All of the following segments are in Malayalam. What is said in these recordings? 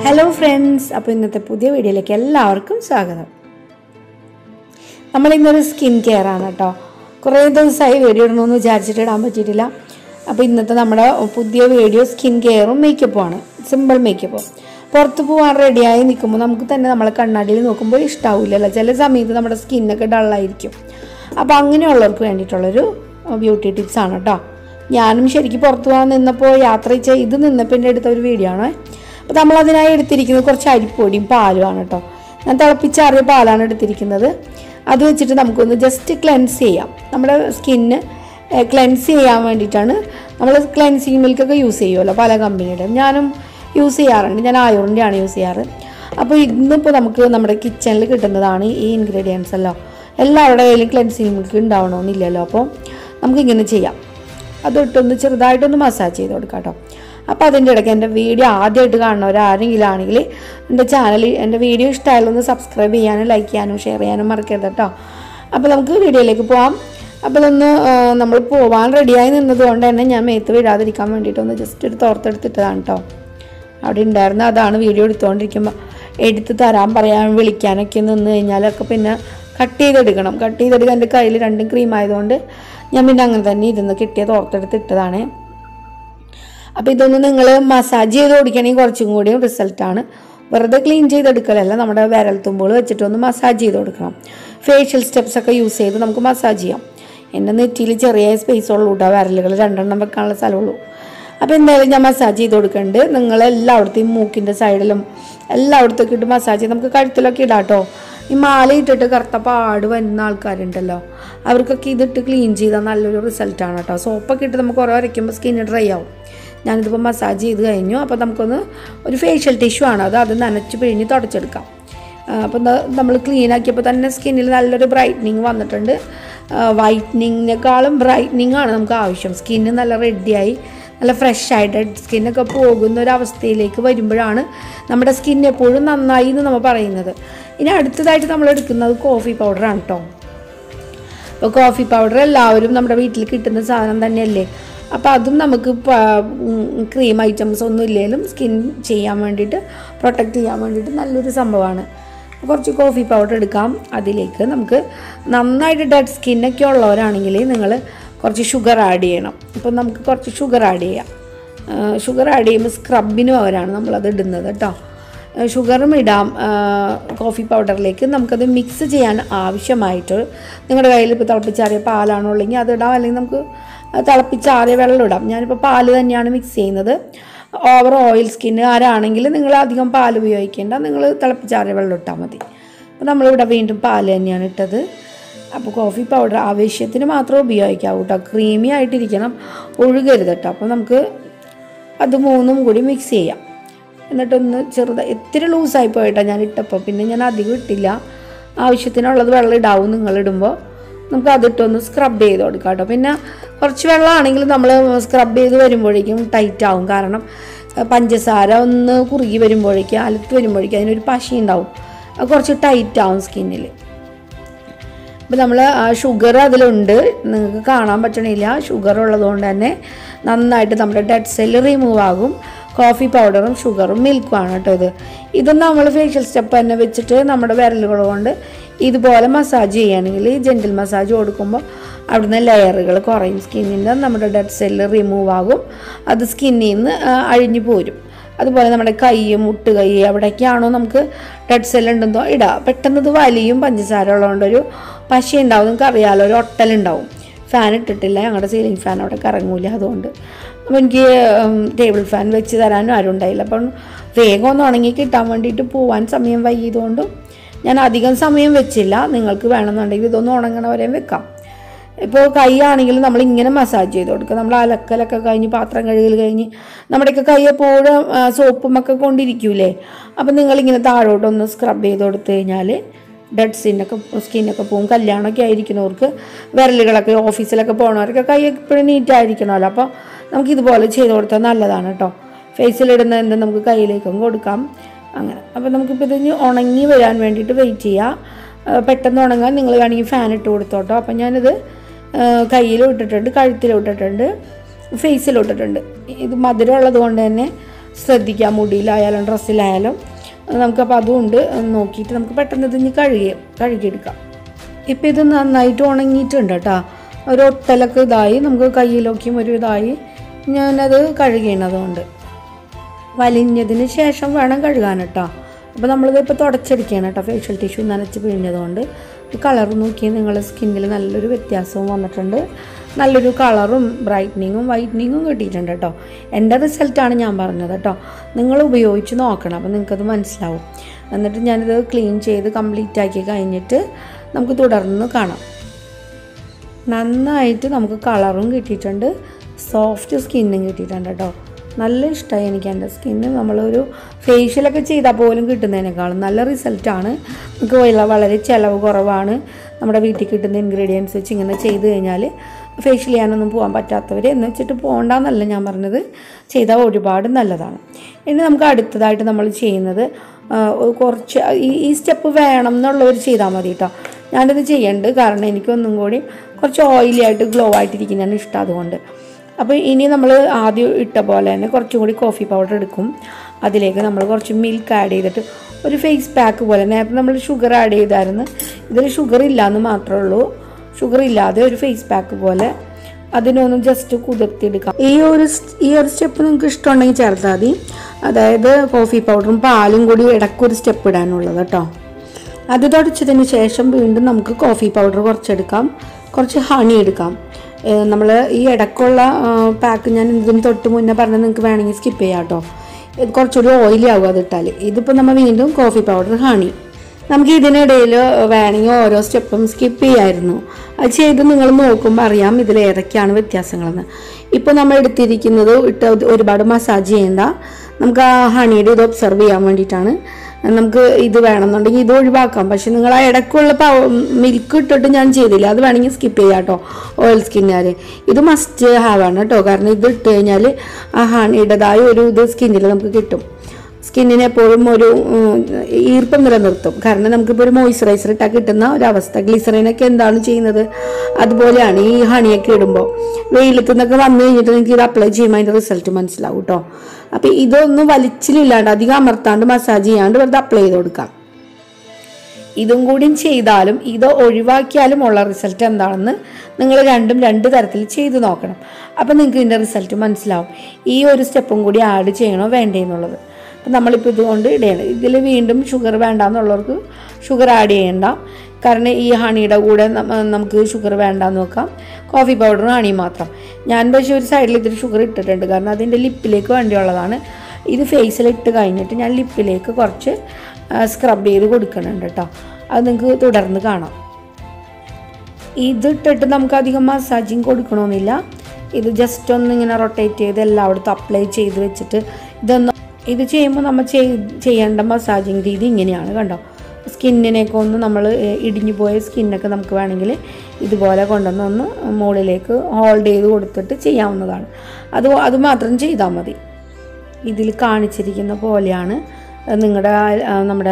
ഹലോ ഫ്രണ്ട്സ് അപ്പോൾ ഇന്നത്തെ പുതിയ വീഡിയോയിലേക്ക് എല്ലാവർക്കും സ്വാഗതം നമ്മൾ ഇന്നൊരു സ്കിൻ കെയർ ആണ് കേട്ടോ കുറേ ദിവസമായി വീഡിയോ ഇടണമെന്ന് വിചാരിച്ചിട്ട് ഇടാൻ പറ്റിയിട്ടില്ല അപ്പോൾ ഇന്നത്തെ നമ്മുടെ പുതിയ വീഡിയോ സ്കിൻ കെയറും മേക്കപ്പും ആണ് സിമ്പിൾ മേക്കപ്പും പുറത്ത് പോകാൻ റെഡിയായി നിൽക്കുമ്പോൾ നമുക്ക് തന്നെ നമ്മളെ കണ്ണാടിയിൽ നോക്കുമ്പോൾ ഇഷ്ടാവില്ലല്ലോ ചില സമയത്ത് നമ്മുടെ സ്കിന്നൊക്കെ ഡള്ളായിരിക്കും അപ്പോൾ അങ്ങനെയുള്ളവർക്ക് വേണ്ടിയിട്ടുള്ളൊരു ബ്യൂട്ടി ടിപ്സ് ആണ് കേട്ടോ ഞാനും ശരിക്കും പുറത്ത് പോകാൻ നിന്നപ്പോൾ യാത്ര ചെയ്ത് നിന്നപ്പോൾ എൻ്റെ എടുത്ത ഒരു വീഡിയോ ആണ് അപ്പോൾ നമ്മൾ അതിനായി എടുത്തിരിക്കുന്നത് കുറച്ച് അരിപ്പൊടിയും പാലുമാണ് കേട്ടോ ഞാൻ തിളപ്പിച്ചാറിയ പാലാണ് എടുത്തിരിക്കുന്നത് അത് വെച്ചിട്ട് നമുക്കൊന്ന് ജസ്റ്റ് ക്ലെൻസ് ചെയ്യാം നമ്മുടെ സ്കിന്ന് ക്ലെൻസ് ചെയ്യാൻ വേണ്ടിയിട്ടാണ് നമ്മൾ ക്ലെൻസിങ് മിൽക്കൊക്കെ യൂസ് ചെയ്യുമല്ലോ പല കമ്പനിയുടെ ഞാനും യൂസ് ചെയ്യാറുണ്ട് ഞാൻ ആയൂറിൻ്റെ ആണ് യൂസ് ചെയ്യാറ് അപ്പോൾ ഇന്നിപ്പോൾ നമുക്ക് നമ്മുടെ കിച്ചണിൽ കിട്ടുന്നതാണ് ഈ ഇൻഗ്രീഡിയൻസ് എല്ലാം എല്ലാവരുടെ കയ്യിലും ക്ലെൻസിങ് മിൽക്ക് ഉണ്ടാവണമെന്നില്ലല്ലോ അപ്പോൾ നമുക്കിങ്ങനെ ചെയ്യാം അതിട്ടൊന്ന് ചെറുതായിട്ടൊന്ന് മസാജ് ചെയ്ത് കൊടുക്കാം കേട്ടോ അപ്പോൾ അതിൻ്റെ ഇടയ്ക്ക് എൻ്റെ വീഡിയോ ആദ്യമായിട്ട് കാണുന്നവർ ആരെങ്കിലും ആണെങ്കിൽ എൻ്റെ ചാനൽ എൻ്റെ വീഡിയോ ഇഷ്ടമായാലും ഒന്ന് സബ്സ്ക്രൈബ് ചെയ്യാനും ലൈക്ക് ചെയ്യാനും ഷെയർ ചെയ്യാനും മറക്കരുത് കേട്ടോ അപ്പോൾ നമുക്ക് വീഡിയോയിലേക്ക് പോവാം അപ്പോൾ ഇതൊന്ന് ആ, നമ്മൾ പോവാൻ റെഡിയായി നിന്നതുകൊണ്ട് തന്നെ ഞാൻ മേത്ത് വീഴാതിരിക്കാൻ വേണ്ടിയിട്ടൊന്ന് ജസ്റ്റ് ഒരു തോർത്തെടുത്തിട്ടതാണ് കേട്ടോ അവിടെ ഉണ്ടായിരുന്ന അതാണ് വീഡിയോ എടുത്തുകൊണ്ടിരിക്കുമ്പോൾ എടുത്ത് തരാൻ പറയാൻ വിളിക്കാനൊക്കെ നിന്ന് കഴിഞ്ഞാലൊക്കെ പിന്നെ കട്ട് ചെയ്തെടുക്കണം കട്ട് ചെയ്തെടുക്കാൻ എൻ്റെ കയ്യിൽ രണ്ടും ക്രീം ആയതുകൊണ്ട് ഞാൻ പിന്നെ അങ്ങനെ തന്നെ ഇരുന്ന് കിട്ടിയ തോർത്തെടുത്ത് ഇട്ടതാണ് അപ്പോൾ ഇതൊന്ന് നിങ്ങൾ മസാജ് ചെയ്ത് കൊടുക്കുകയാണെങ്കിൽ കുറച്ചും കൂടിയും റിസൾട്ടാണ് വെറുതെ ക്ലീൻ ചെയ്തെടുക്കലല്ല നമ്മുടെ വിരൽത്തുമ്പോൾ വെച്ചിട്ടൊന്ന് മസാജ് ചെയ്ത് കൊടുക്കണം ഫേഷ്യൽ സ്റ്റെപ്സ് ഒക്കെ യൂസ് ചെയ്ത് നമുക്ക് മസാജ് ചെയ്യാം എൻ്റെ നെറ്റിയിൽ ചെറിയ സ്പേസ് ഉള്ളൂ കേട്ടോ വിരലുകൾ രണ്ടെണ്ണം വെക്കാനുള്ള സ്ഥലമുള്ളൂ അപ്പോൾ എന്തായാലും ഞാൻ മസാജ് ചെയ്ത് കൊടുക്കുന്നുണ്ട് നിങ്ങൾ എല്ലായിടത്തെയും മൂക്കിൻ്റെ സൈഡിലും എല്ലായിടത്തൊക്കെ ഇട്ട് മസാജ് ചെയ്ത് നമുക്ക് കഴുത്തിലൊക്കെ ഇടാം കേട്ടോ ഈ മാല ഇട്ടിട്ട് കറുത്ത പാട് വരുന്ന ആൾക്കാരുണ്ടല്ലോ അവർക്കൊക്കെ ഇതിട്ട് ക്ലീൻ ചെയ്താൽ നല്ലൊരു റിസൾട്ടാണ് കേട്ടോ സോപ്പൊക്കെ ഇട്ട് നമുക്ക് കുറേ വരയ്ക്കുമ്പോൾ സ്കിന്ന് ഡ്രൈ ആവും ഞാനിതിപ്പോൾ മസാജ് ചെയ്ത് കഴിഞ്ഞു അപ്പോൾ നമുക്കൊന്ന് ഒരു ഫേഷ്യൽ ടിഷ്യൂ ആണ് അത് അത് നനച്ച് പിഴിഞ്ഞ് തുടച്ചെടുക്കാം അപ്പം നമ്മൾ ക്ലീൻ ആക്കിയപ്പോൾ തന്നെ സ്കിന്നിൽ നല്ലൊരു ബ്രൈറ്റനിങ് വന്നിട്ടുണ്ട് വൈറ്റനിങ്ങിനേക്കാളും ബ്രൈറ്റനിങ് ആണ് നമുക്ക് ആവശ്യം സ്കിന്ന് നല്ല റെഡിയായി നല്ല ഫ്രഷ് ആയിട്ട് സ്കിന്നൊക്കെ പോകുന്ന ഒരു അവസ്ഥയിലേക്ക് വരുമ്പോഴാണ് നമ്മുടെ സ്കിൻ എപ്പോഴും നന്നായി എന്ന് നമ്മൾ പറയുന്നത് ഇനി അടുത്തതായിട്ട് നമ്മൾ എടുക്കുന്നത് കോഫി പൗഡറാണ് കേട്ടോ അപ്പോൾ കോഫി പൗഡർ എല്ലാവരും നമ്മുടെ വീട്ടിൽ കിട്ടുന്ന സാധനം തന്നെയല്ലേ അപ്പോൾ അതും നമുക്ക് ക്രീം ഐറ്റംസ് ഒന്നും ഇല്ലെങ്കിലും സ്കിൻ ചെയ്യാൻ വേണ്ടിയിട്ട് പ്രൊട്ടക്റ്റ് ചെയ്യാൻ വേണ്ടിയിട്ട് നല്ലൊരു സംഭവമാണ് കുറച്ച് കോഫി പൗഡർ എടുക്കാം അതിലേക്ക് നമുക്ക് നന്നായിട്ട് ഡെഡ് സ്കിന്നൊക്കെ ഉള്ളവരാണെങ്കിൽ നിങ്ങൾ കുറച്ച് ഷുഗർ ആഡ് ചെയ്യണം അപ്പോൾ നമുക്ക് കുറച്ച് ഷുഗർ ആഡ് ചെയ്യാം ഷുഗർ ആഡ് ചെയ്യുമ്പോൾ സ്ക്രബിന് പകരമാണ് നമ്മളത് ഇടുന്നത് കേട്ടോ ഷുഗറും ഇടാം ആ, കോഫി പൗഡറിലേക്ക് നമുക്കത് മിക്സ് ചെയ്യാൻ ആവശ്യമായിട്ട് നിങ്ങളുടെ കയ്യിൽ ഇപ്പോൾ തിളപ്പിച്ചാറിയ പാലാണോ ഉള്ളെങ്കിൽ അത് ഇടാം അല്ലെങ്കിൽ നമുക്ക് തിളപ്പിച്ചാറിയ വെള്ളം ഇടാം ഞാനിപ്പോൾ പാല് തന്നെയാണ് മിക്സ് ചെയ്യുന്നത് ഓവർ ഓയിൽ സ്കിന്ന് ആരാണെങ്കിൽ നിങ്ങൾ അധികം പാൽ ഉപയോഗിക്കേണ്ട നിങ്ങൾ തിളപ്പിച്ചാറിയ വെള്ളം ഇട്ടാൽ മതി അപ്പോൾ നമ്മളിവിടെ വീണ്ടും പാല് തന്നെയാണ് ഇട്ടത് അപ്പോൾ കോഫി പൗഡർ ആവശ്യത്തിന് മാത്രമേ ഉപയോഗിക്കാവൂ കേട്ടോ ക്രീമി ആയിട്ടിരിക്കണം ഒഴുകരുത് കേട്ടോ അപ്പോൾ നമുക്ക് അത് മൂന്നും കൂടി മിക്സ് ചെയ്യാം എന്നിട്ടൊന്ന് ചെറുത് ഇത്തിരി ലൂസായി പോയിട്ടാ ഞാൻ ഇട്ടപ്പോൾ പിന്നെ ഞാൻ അധികം ഇട്ടില്ല ആവശ്യത്തിനുള്ളത് വെള്ളം ഇടാവും നിങ്ങൾ ഇടുമ്പോൾ നമുക്ക് അതിട്ടൊന്ന് സ്ക്രബ് ചെയ്ത് കൊടുക്കാം കേട്ടോ പിന്നെ കുറച്ച് വെള്ളമാണെങ്കിൽ നമ്മൾ സ്ക്രബ് ചെയ്ത് വരുമ്പോഴേക്കും ടൈറ്റ് ആവും കാരണം അഹ് പഞ്ചസാര ഒന്ന് കുറുകി വരുമ്പോഴേക്കും അലത്ത് വരുമ്പോഴേക്കും അതിനൊരു പശ ഉണ്ടാവും അത് കുറച്ച് ടൈറ്റ് ആവും സ്കിന്നിൽ ഇപ്പം നമ്മൾ ആ ഷുഗർ അതിലുണ്ട് നിങ്ങൾക്ക് കാണാൻ പറ്റണില്ല ഷുഗർ ഉള്ളതുകൊണ്ട് തന്നെ നന്നായിട്ട് നമ്മുടെ ഡെഡ് സെല്ല് റിമൂവ് ആകും കോഫി പൗഡറും ഷുഗറും മിൽക്കുമാണ് കേട്ടോ ഇത് ഇതൊന്നും നമ്മൾ ഫേഷ്യൽ സ്റ്റെപ്പ് തന്നെ വെച്ചിട്ട് നമ്മുടെ വിരലുകൾ കൊണ്ട് ഇതുപോലെ മസാജ് ചെയ്യുകയാണെങ്കിൽ ജെൻറ്റിൽ മസാജ് കൊടുക്കുമ്പോൾ അവിടുന്ന് ലെയറുകൾ കുറയും സ്കിന്നിൻ്റെ നമ്മുടെ ഡെഡ് സെല്ല് റിമൂവ് ആകും അത് സ്കിന്നിൽ നിന്ന് ആ, അഴിഞ്ഞു പോരും അതുപോലെ നമ്മുടെ കൈ മുട്ട് കൈ എവിടേക്കാണോ നമുക്ക് ഡെഡ് സെൽ ഉണ്ടെന്നോ ഇടാം പെട്ടെന്ന് ഇത് വലിയും പഞ്ചസാര ഉള്ളതുകൊണ്ടൊരു പശ ഉണ്ടാവും നിങ്ങൾക്ക് അറിയാമല്ലോ ഒരു ഒട്ടലുണ്ടാവും ഫാൻ ഇട്ടിട്ടില്ല ഞങ്ങളുടെ സീലിംഗ് ഫാൻ അവിടെ കറങ്ങൂല അതുകൊണ്ട് അപ്പോൾ എനിക്ക് ടേബിൾ ഫാൻ വെച്ച് തരാനും ആരും ഉണ്ടായില്ല അപ്പം വേഗം ഒന്ന് ഉണങ്ങി കിട്ടാൻ വേണ്ടിയിട്ട് പോവാൻ സമയം വൈകിയതുകൊണ്ടും ഞാൻ അധികം സമയം വെച്ചില്ല നിങ്ങൾക്ക് വേണമെന്നുണ്ടെങ്കിൽ ഇതൊന്ന് ഉണങ്ങണവരെയും വെക്കാം ഇപ്പോൾ കൈ ആണെങ്കിൽ നമ്മൾ ഇങ്ങനെ മസാജ് ചെയ്ത് കൊടുക്കുക നമ്മൾ അലക്കലൊക്കെ കഴിഞ്ഞ് പാത്രം കഴുകൽ കഴിഞ്ഞ് നമ്മുടെയൊക്കെ കൈ എപ്പോഴും ആ, സോപ്പും ഒക്കെ കൊണ്ടിരിക്കൂലേ അപ്പം നിങ്ങളിങ്ങനെ താഴോട്ടൊന്ന് സ്ക്രബ് ചെയ്ത് കൊടുത്തു കഴിഞ്ഞാൽ ഡെഡ് സ്കിന്നൊക്കെ സ്കിന്നൊക്കെ പോകും കല്യാണമൊക്കെ ആയിരിക്കുന്നവർക്ക് വിരലുകളൊക്കെ ഓഫീസിലൊക്കെ പോകുന്നവർക്ക് കൈ എപ്പോഴും നീറ്റ് ആയിരിക്കണമല്ലോ അപ്പോൾ നമുക്ക് ഇതുപോലെ ചെയ്ത് കൊടുത്താൽ നല്ലതാണ് കേട്ടോ ഫേസിലിടുന്ന എന്തും നമുക്ക് കയ്യിലേക്കും കൊടുക്കാം അങ്ങനെ അപ്പോൾ നമുക്കിപ്പോൾ ഇതിന് ഉണങ്ങി വരാൻ വേണ്ടിയിട്ട് വെയിറ്റ് ചെയ്യാം ആ, പെട്ടെന്ന് ഉണങ്ങാൻ നിങ്ങൾ വേണമെങ്കിൽ ഫാൻ ഇട്ട് കൊടുത്തോട്ടോ അപ്പം ഞാനിത് കയ്യിലും ഇട്ടിട്ടുണ്ട് കഴുത്തിലും ഇട്ടിട്ടുണ്ട് ഫേസിലും ഇട്ടിട്ടുണ്ട് ഇത് മധുരം ഉള്ളത് കൊണ്ട് തന്നെ ശ്രദ്ധിക്കാം മുടിയിലായാലും ഡ്രസ്സിലായാലും നമുക്കപ്പോൾ അതുകൊണ്ട് നോക്കിയിട്ട് നമുക്ക് പെട്ടെന്ന് ഇത് ഇനി കഴുകി കഴുകിയെടുക്കാം ഇപ്പം ഇത് നന്നായിട്ട് ഉണങ്ങിയിട്ടുണ്ട് കേട്ടോ ഒരു ഒട്ടലൊക്കെ ഇതായി നമുക്ക് കയ്യിലൊക്കെയും ഒരു ഇതായി ഞാനത് കഴുകണതുകൊണ്ട് വലിഞ്ഞതിന് ശേഷം വേണം കഴുകാൻ കേട്ടോ അപ്പോൾ നമ്മളിത് ഇപ്പോൾ തുടച്ചെടുക്കുകയാണ് കേട്ടോ ഫേഷ്യൽ ടിഷ്യൂ നനച്ച് പിഴിഞ്ഞതുകൊണ്ട് കളർ നോക്കി നിങ്ങളുടെ സ്കിന്നിൽ നല്ലൊരു വ്യത്യാസവും വന്നിട്ടുണ്ട് നല്ലൊരു കളറും ബ്രൈറ്റനിങ്ങും വൈറ്റനിങ്ങും കിട്ടിയിട്ടുണ്ട് കേട്ടോ എൻ്റെ റിസൾട്ടാണ് ഞാൻ പറഞ്ഞത് കേട്ടോ നിങ്ങൾ ഉപയോഗിച്ച് നോക്കണം അപ്പോൾ നിങ്ങൾക്കത് മനസ്സിലാവും എന്നിട്ട് ഞാനിത് ക്ലീൻ ചെയ്ത് കംപ്ലീറ്റ് ആക്കി കഴിഞ്ഞിട്ട് നമുക്ക് തുടർന്ന് കാണാം നന്നായിട്ട് നമുക്ക് കളറും കിട്ടിയിട്ടുണ്ട് സോഫ്റ്റ് സ്കിന്നും കിട്ടിയിട്ടുണ്ട് കേട്ടോ നല്ല ഇഷ്ടമായി എനിക്ക് എൻ്റെ സ്കിന്ന് നമ്മളൊരു ഫേഷ്യലൊക്കെ ചെയ്താൽ പോലും കിട്ടുന്നതിനേക്കാളും നല്ല റിസൾട്ടാണ് നമുക്ക് വല്ല- വളരെ ചിലവ് കുറവാണ് നമ്മുടെ വീട്ടിൽ കിട്ടുന്ന ഇൻഗ്രീഡിയൻസ് വെച്ച് ഇങ്ങനെ ചെയ്ത് കഴിഞ്ഞാൽ ഫേഷ്യൽ ചെയ്യാനൊന്നും പോകാൻ പറ്റാത്തവർ എന്ന് വെച്ചിട്ട് പോകണ്ടെന്നല്ല ഞാൻ പറഞ്ഞത് ചെയ്താൽ ഒരുപാട് നല്ലതാണ് ഇനി നമുക്ക് അടുത്തതായിട്ട് നമ്മൾ ചെയ്യുന്നത് ആ, കുറച്ച് ഈ ഈ സ്റ്റെപ്പ് വേണം എന്നുള്ളവർ ചെയ്താൽ മതി കേട്ടോ ഞാനിത് ചെയ്യണ്ട് കാരണം എനിക്കൊന്നും കൂടി കുറച്ച് ഓയിലി ആയിട്ട് ഗ്ലോ ആയിട്ടിരിക്കുന്നതാണ് ഇഷ്ടം അതുകൊണ്ട് അപ്പോൾ ഇനി നമ്മൾ ആദ്യം ഇട്ട പോലെ തന്നെ കുറച്ചും കൂടി കോഫി പൗഡർ എടുക്കും അതിലേക്ക് നമ്മൾ കുറച്ച് മിൽക്ക് ആഡ് ചെയ്തിട്ട് ഒരു ഫേസ് പാക്ക് പോലെ നേരത്തെ നമ്മൾ ഷുഗർ ആഡ് ചെയ്തായിരുന്നു ഇതിൽ ഷുഗർ ഇല്ലയെന്ന് മാത്രമേ ഉള്ളൂ ഷുഗർ ഇല്ലാതെ ഒരു ഫേസ് പാക്ക് പോലെ അതിനൊന്ന് ജസ്റ്റ് കുതിർത്തിയെടുക്കാം ഈ ഒരു സ്- ഈ ഒരു സ്റ്റെപ്പ് നിങ്ങൾക്ക് ഇഷ്ടമുണ്ടെങ്കിൽ ചേർത്താൽ മതി അതായത് കോഫി പൗഡറും പാലും കൂടി ഇടയ്ക്കൊരു സ്റ്റെപ്പ് ഇടാനുള്ളത് കേട്ടോ അത് തുടച്ചതിന് ശേഷം വീണ്ടും നമുക്ക് കോഫി പൗഡർ കുറച്ചെടുക്കാം കുറച്ച് ഹണി എടുക്കാം നമ്മൾ ഈ ഇടയ്ക്കുള്ള പാക്ക് ഞാൻ ഇതിന് തൊട്ട് മുന്നേ പറഞ്ഞത് നിങ്ങൾക്ക് വേണമെങ്കിൽ സ്കിപ്പ് ചെയ്യാം കേട്ടോ ഇത് കുറച്ചുകൂടി ഓയിലി ആകും അതിട്ടാൽ ഇതിപ്പോൾ നമ്മൾ വീണ്ടും കോഫി പൗഡർ ഹണി നമുക്ക് ഇതിനിടയിൽ വേണമെങ്കിൽ ഓരോ സ്റ്റെപ്പും സ്കിപ്പ് ചെയ്യായിരുന്നു അത് ചെയ്ത് നിങ്ങൾ നോക്കുമ്പോൾ അറിയാം ഇതിൽ ഏതൊക്കെയാണ് വ്യത്യാസങ്ങളെന്ന് ഇപ്പോൾ നമ്മൾ എടുത്തിരിക്കുന്നത് ഇട്ട് ഒരുപാട് മസാജ് ചെയ്യേണ്ട നമുക്ക് ആ ഹണിയുടെ ഇത് ഒബ്സർവ് ചെയ്യാൻ വേണ്ടിയിട്ടാണ് നമുക്ക് ഇത് വേണമെന്നുണ്ടെങ്കിൽ ഇത് ഒഴിവാക്കാം പക്ഷെ നിങ്ങൾ ആ ഇടയ്ക്കുള്ള മിൽക്ക് ഇട്ടിട്ട് ഞാൻ ചെയ്തില്ല അത് വേണമെങ്കിൽ സ്കിപ്പ് ചെയ്യാം കേട്ടോ ഓയിൽ സ്കിന്നുകാർ ഇത് മസ്റ്റ് ഹാവ് ആണ് കേട്ടോ കാരണം ഇത് ഇട്ട് കഴിഞ്ഞാൽ ആ ഹണിയുടേതായ ഒരു ഇത് സ്കിന്നിൽ നമുക്ക് കിട്ടും സ്കിന്നിന് എപ്പോഴും ഒരു ഉം, ഈർപ്പം നിലനിർത്തും കാരണം നമുക്കിപ്പോൾ ഒരു മോയ്സ്ചറൈസർ ഇട്ടാൽ കിട്ടുന്ന ഒരവസ്ഥ ഗ്ലിസറിനൊക്കെ എന്താണ് ചെയ്യുന്നത് അതുപോലെയാണ് ഈ ഹണിയൊക്കെ ഇടുമ്പോൾ വെയിലത്തു നിന്നൊക്കെ വന്നു കഴിഞ്ഞിട്ട് നിങ്ങൾക്ക് ഇത് അപ്ലൈ ചെയ്യുമ്പോൾ അതിൻ്റെ റിസൾട്ട് മനസ്സിലാവും കേട്ടോ അപ്പോൾ ഇതൊന്നും വലിച്ചിലില്ലാണ്ട് അധികം അമർത്താണ്ട് മസാജ് ചെയ്യാണ്ട് വെറുതെ അപ്ലൈ ചെയ്ത് കൊടുക്കാം ഇതും കൂടി ചെയ്താലും ഇത് ഒഴിവാക്കിയാലും ഉള്ള റിസൾട്ട് എന്താണെന്ന് നിങ്ങൾ രണ്ടും രണ്ട് തരത്തിൽ ചെയ്ത് നോക്കണം അപ്പം നിങ്ങൾക്ക് ഇതിൻ്റെ റിസൾട്ട് മനസ്സിലാവും ഈ ഒരു സ്റ്റെപ്പും കൂടി ആഡ് ചെയ്യണോ വേണ്ടേ എന്നുള്ളത് അപ്പം നമ്മളിപ്പോൾ ഇതുകൊണ്ട് ഇടയാണ് ഇതിൽ വീണ്ടും ഷുഗർ വേണ്ടാന്നുള്ളവർക്ക് ഷുഗർ ആഡ് ചെയ്യണ്ട കാരണം ഈ ഹണിയുടെ കൂടെ നമ്മ- നമുക്ക് ഷുഗർ വേണ്ടാന്ന് നോക്കാം കോഫി പൗഡറും ഹണി മാത്രം ഞാൻ പക്ഷേ ഒരു സൈഡിൽ ഇത്തിരി ഷുഗർ ഇട്ടിട്ടുണ്ട് കാരണം അതിൻ്റെ ലിപ്പിലേക്ക് വേണ്ടിയുള്ളതാണ് ഇത് ഫേസിൽ ഇട്ട് കഴിഞ്ഞിട്ട് ഞാൻ ലിപ്പിലേക്ക് കുറച്ച് സ്ക്രബ് ചെയ്ത് കൊടുക്കുന്നുണ്ട് കേട്ടോ അത് നിങ്ങൾക്ക് തുടർന്ന് കാണാം ഇതിട്ടിട്ട് നമുക്ക് അധികം മസാജിങ് കൊടുക്കണമെന്നില്ല ഇത് ജസ്റ്റ് ഒന്ന് ഇങ്ങനെ റൊട്ടേറ്റ് ചെയ്ത് എല്ലായിടത്തും അപ്ലൈ ചെയ്ത് വെച്ചിട്ട് ഇതൊന്ന് ഇത് ചെയ്യുമ്പോൾ നമ്മൾ ചെയ്- ചെയ്യേണ്ട മസാജിങ് രീതി ഇങ്ങനെയാണ് കണ്ടോ സ്കിന്നിനെയൊക്കെ ഒന്ന് നമ്മൾ ഇടിഞ്ഞു പോയ സ്കിന്നൊക്കെ നമുക്ക് വേണമെങ്കിൽ ഇതുപോലെ കൊണ്ടുവന്ന് ഒന്ന് മുകളിലേക്ക് ഹോൾഡ് ചെയ്ത് കൊടുത്തിട്ട് ചെയ്യാവുന്നതാണ് അത് അത് മാത്രം ചെയ്താൽ മതി ഇതിൽ കാണിച്ചിരിക്കുന്ന പോലെയാണ് നിങ്ങളുടെ നമ്മുടെ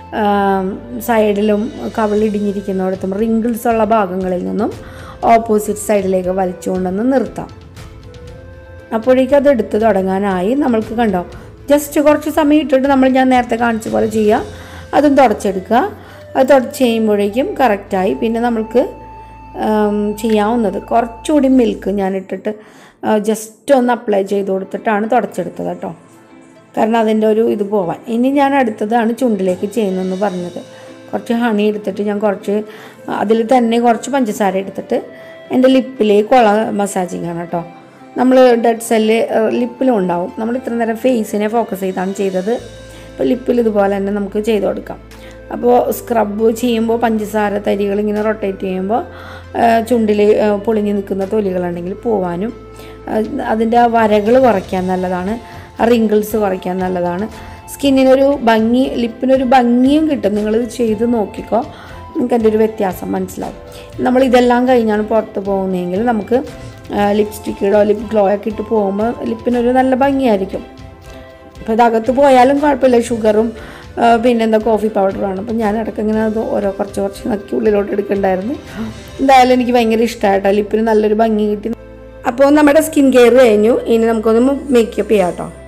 സൈഡിലും കവിളിടിഞ്ഞിരിക്കുന്നിടത്തും റിങ്കിൾസ് ഉള്ള ഭാഗങ്ങളിൽ നിന്നും ഓപ്പോസിറ്റ് സൈഡിലേക്ക് വലിച്ചുകൊണ്ടൊന്ന് നിർത്താം അപ്പോഴേക്കും അത് എടുത്ത് തുടങ്ങാനായി നമ്മൾക്ക് കണ്ടോ ജസ്റ്റ് കുറച്ച് സമയം ഇട്ടിട്ട് നമ്മൾ ഞാൻ നേരത്തെ കാണിച്ച പോലെ ചെയ്യുക അതും തുടച്ചെടുക്കുക അത് തുടച്ച് കഴിയുമ്പോഴേക്കും കറക്റ്റായി പിന്നെ നമ്മൾക്ക് ആം, ചെയ്യാവുന്നത് കുറച്ചുകൂടി മിൽക്ക് ഞാൻ ഇട്ടിട്ട് ജസ്റ്റ് ഒന്ന് അപ്ലൈ ചെയ്ത് കൊടുത്തിട്ടാണ് തുടച്ചെടുത്തത് കേട്ടോ കാരണം അതിൻ്റെ ഒരു ഇത് പോവാൻ ഇനി ഞാൻ അടുത്തതാണ് ചുണ്ടിലേക്ക് ചെയ്യുന്നതെന്ന് പറഞ്ഞത് കുറച്ച് ഹണി എടുത്തിട്ട് ഞാൻ കുറച്ച് അതിൽ തന്നെ കുറച്ച് പഞ്ചസാര എടുത്തിട്ട് എൻ്റെ ലിപ്പിലേക്കുള്ള മസാജിങ് ആണ് കേട്ടോ നമ്മൾ ഡെഡ് സെല്ല് ലിപ്പിലും ഉണ്ടാവും നമ്മൾ ഇത്ര നേരം ഫേസിനെ ഫോക്കസ് ചെയ്താണ് ചെയ്തത് ഇപ്പോൾ ലിപ്പിൽ ഇതുപോലെ തന്നെ നമുക്ക് ചെയ്ത് കൊടുക്കാം അപ്പോൾ സ്ക്രബ് ചെയ്യുമ്പോൾ പഞ്ചസാര തരികൾ ഇങ്ങനെ റൊട്ടേറ്റ് ചെയ്യുമ്പോൾ ചുണ്ടിൽ പൊളിഞ്ഞ് നിൽക്കുന്ന തൊലികളുണ്ടെങ്കിൽ പോവാനും അതിൻ്റെ വരകൾ കുറയ്ക്കാൻ നല്ലതാണ് റിങ്കിൾസ് കുറയ്ക്കാൻ നല്ലതാണ് സ്കിന്നിനൊരു ഭംഗി ലിപ്പിനൊരു ഭംഗിയും കിട്ടും നിങ്ങളിത് ചെയ്ത് നോക്കിക്കോ നിങ്ങൾക്ക് അതിൻ്റെ ഒരു വ്യത്യാസം മനസ്സിലാവും നമ്മൾ ഇതെല്ലാം കഴിഞ്ഞാണ് പുറത്ത് പോകുന്നതെങ്കിൽ നമുക്ക് ലിപ്സ്റ്റിക്കിടോ ലിപ് ഗ്ലോ ഒക്കെ ഇട്ട് പോകുമ്പോൾ ലിപ്പിനൊരു നല്ല ഭംഗിയായിരിക്കും അപ്പോൾ ഇതകത്ത് പോയാലും കുഴപ്പമില്ല ഷുഗറും ആ, പിന്നെന്താ കോഫി പൗഡറുമാണ് അപ്പം ഞാൻ ഇടയ്ക്ക് ഇങ്ങനെ അത് ഓരോ കുറച്ച് കുറച്ച് നക്കി ഉള്ളിലോട്ട് എടുക്കണ്ടായിരുന്നു എന്തായാലും എനിക്ക് ഭയങ്കര ഇഷ്ടമായിട്ടോ ലിപ്പിന് നല്ലൊരു ഭംഗി കിട്ടി അപ്പോൾ നമ്മുടെ സ്കിൻ കെയർ കഴിഞ്ഞു ഇനി നമുക്കൊന്ന് മേക്കപ്പ് ചെയ്യാം കേട്ടോ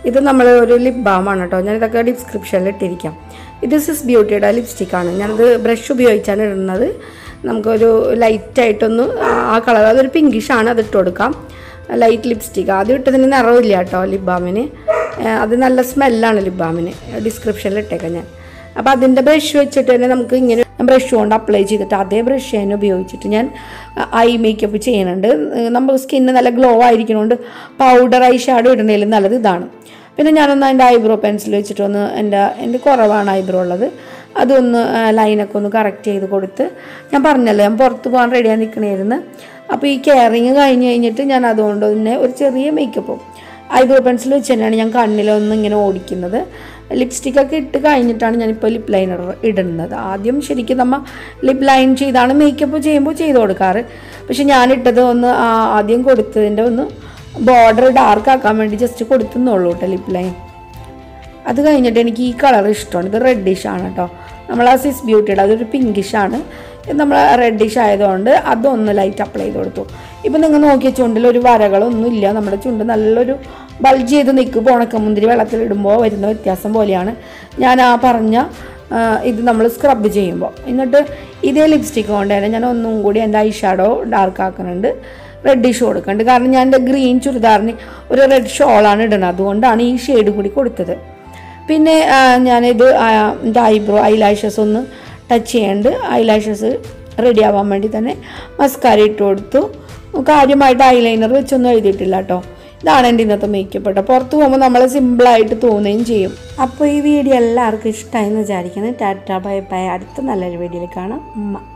ഇത് നമ്മൾ ഒരു ലിപ് ബാമാണ് കേട്ടോ ഞാൻ ഇതൊക്കെ ഡിസ്ക്രിപ്ഷനിൽ ഇട്ടിരിക്കാം ഇത് സിസ് ബ്യൂട്ടിയുടെ ലിപ്സ്റ്റിക്കാണ് ഞാനത് ബ്രഷ് ഉപയോഗിച്ചാണ് ഇടുന്നത് നമുക്കൊരു ലൈറ്റായിട്ടൊന്ന് ആ കളർ അതൊരു പിങ്കിഷാണ് അത് ഇട്ട് കൊടുക്കാം ലൈറ്റ് ലിപ്സ്റ്റിക്ക് ആദ്യം ഇട്ടതിന് നിറമില്ല കേട്ടോ ലിപ് ബാമിന് ഏഹ് അത് നല്ല സ്മെല്ലാണ് ലിപ് ബാമിന് ഡിസ്ക്രിപ്ഷനിൽ ഇട്ടേക്കാം ഞാൻ അപ്പോൾ അതിൻ്റെ ബ്രഷ് വെച്ചിട്ട് തന്നെ നമുക്ക് ഇങ്ങനെ ബ്രഷ് കൊണ്ട് അപ്ലൈ ചെയ്തിട്ട് അതേ ബ്രഷ് തന്നെ ഉപയോഗിച്ചിട്ട് ഞാൻ ഐ മേക്കപ്പ് ചെയ്യുന്നുണ്ട് നമ്മുടെ സ്കിന്ന് നല്ല ഗ്ലോ ആയിരിക്കണോണ്ട് പൗഡർ ഐ ഷാഡോ ഇടുന്നതിൽ നല്ലത് ഇതാണ് പിന്നെ ഞാനൊന്ന് അതിൻ്റെ ഐബ്രോ പെൻസിൽ വെച്ചിട്ടൊന്ന് എൻ്റെ എൻ്റെ കുറവാണ് ഐബ്രോ ഉള്ളത് അതൊന്ന് ലൈനൊക്കെ ഒന്ന് കറക്റ്റ് ചെയ്ത് കൊടുത്ത് ഞാൻ പറഞ്ഞല്ലോ ഞാൻ പുറത്ത് പോകാൻ റെഡിയായി നിൽക്കണമായിരുന്നു അപ്പോൾ ഈ കെയറിങ് കഴിഞ്ഞ് കഴിഞ്ഞിട്ട് ഞാൻ അതുകൊണ്ട് തന്നെ ഒരു ചെറിയ മേക്കപ്പും ഐബ്രോ പെൻസിൽ വെച്ച് തന്നെയാണ് ഞാൻ കണ്ണിലൊന്ന് ഇങ്ങനെ ഓടിക്കുന്നത് ലിപ്സ്റ്റിക് ഒക്കെ ഇട്ട് കഴിഞ്ഞിട്ടാണ് ഞാനിപ്പോൾ ലിപ് ലൈനർ ഇടുന്നത് ആദ്യം ശരിക്കും നമ്മൾ ലിപ് ലൈൻ ചെയ്താണ് മേക്കപ്പ് ചെയ്യുമ്പോൾ ചെയ്ത് കൊടുക്കാറ് പക്ഷെ ഞാനിട്ടത് ഒന്ന് ആ- ആദ്യം കൊടുത്തതിൻ്റെ ഒന്ന് ബോർഡർ ഡാർക്ക് ആക്കാൻ വേണ്ടി ജസ്റ്റ് കൊടുത്തുന്നുള്ളൂ കേട്ടോ ലിപ് ലൈൻ അത് കഴിഞ്ഞിട്ട് എനിക്ക് ഈ കളർ ഇഷ്ടമാണ് ഇത് റെഡിഷ് ആണ് കേട്ടോ നമ്മൾ ആ സിസ് ബ്യൂട്ടിയുടെ അതൊരു പിങ്കിഷ് ആണ് ഇത് നമ്മൾ റെഡിഷ് ആയതുകൊണ്ട് അതൊന്ന് ലൈറ്റ് അപ്ലൈ ചെയ്ത് കൊടുത്തു ഇപ്പം നിങ്ങൾ നോക്കിയ ചുണ്ടിൽ ഒരു വരകളൊന്നും ഇല്ല നമ്മുടെ ചുണ്ട് നല്ലൊരു ബൾജ് ചെയ്ത് നിൽക്കും ഉണക്കമുന്തിരി വെള്ളത്തിലിടുമ്പോൾ വരുന്ന വ്യത്യാസം പോലെയാണ് ഞാൻ ആ പറഞ്ഞ ആ, ഇത് നമ്മൾ സ്ക്രബ് ചെയ്യുമ്പോൾ എന്നിട്ട് ഇതേ ലിപ്സ്റ്റിക് കൊണ്ട് തന്നെ ഞാൻ ഒന്നും കൂടി എൻ്റെ ഐ ഷാഡോ ഡാർക്ക് ആക്കുന്നുണ്ട് റെഡിഷ് കൊടുക്കുന്നുണ്ട് കാരണം ഞാൻ എൻ്റെ ഗ്രീൻ ചുരിദാറിന് ഒരു റെഡ് ഷോളാണ് ഇടുന്നത് അതുകൊണ്ടാണ് ഈ ഷെയ്ഡ് കൂടി കൊടുത്തത് പിന്നെ ആ, ഞാനിത് ആ, എൻ്റെ ഐബ്രോ ഐലാഷസ് ഒന്ന് ടച്ച് ചെയ്യാണ്ട് ഐലാഷസ് റെഡി ആവാൻ വേണ്ടി തന്നെ മസ്കാര ഇട്ട് കൊടുത്തു കാര്യമായിട്ട് ഐലൈനർ വെച്ചൊന്നും എഴുതിയിട്ടില്ല കേട്ടോ ഇതാണ് എൻ്റെ ഇന്നത്തെ മേക്കപ്പ് കേട്ടോ പുറത്ത് പോകുമ്പോൾ നമ്മൾ സിമ്പിളായിട്ട് തോന്നുകയും ചെയ്യും അപ്പോൾ ഈ വീഡിയോ എല്ലാവർക്കും ഇഷ്ടമായി എന്ന് വിചാരിക്കുന്നത് ടാറ്റ ബൈ ബൈ അടുത്ത നല്ലൊരു വീഡിയോയിൽ കാണാം ഉമ്മ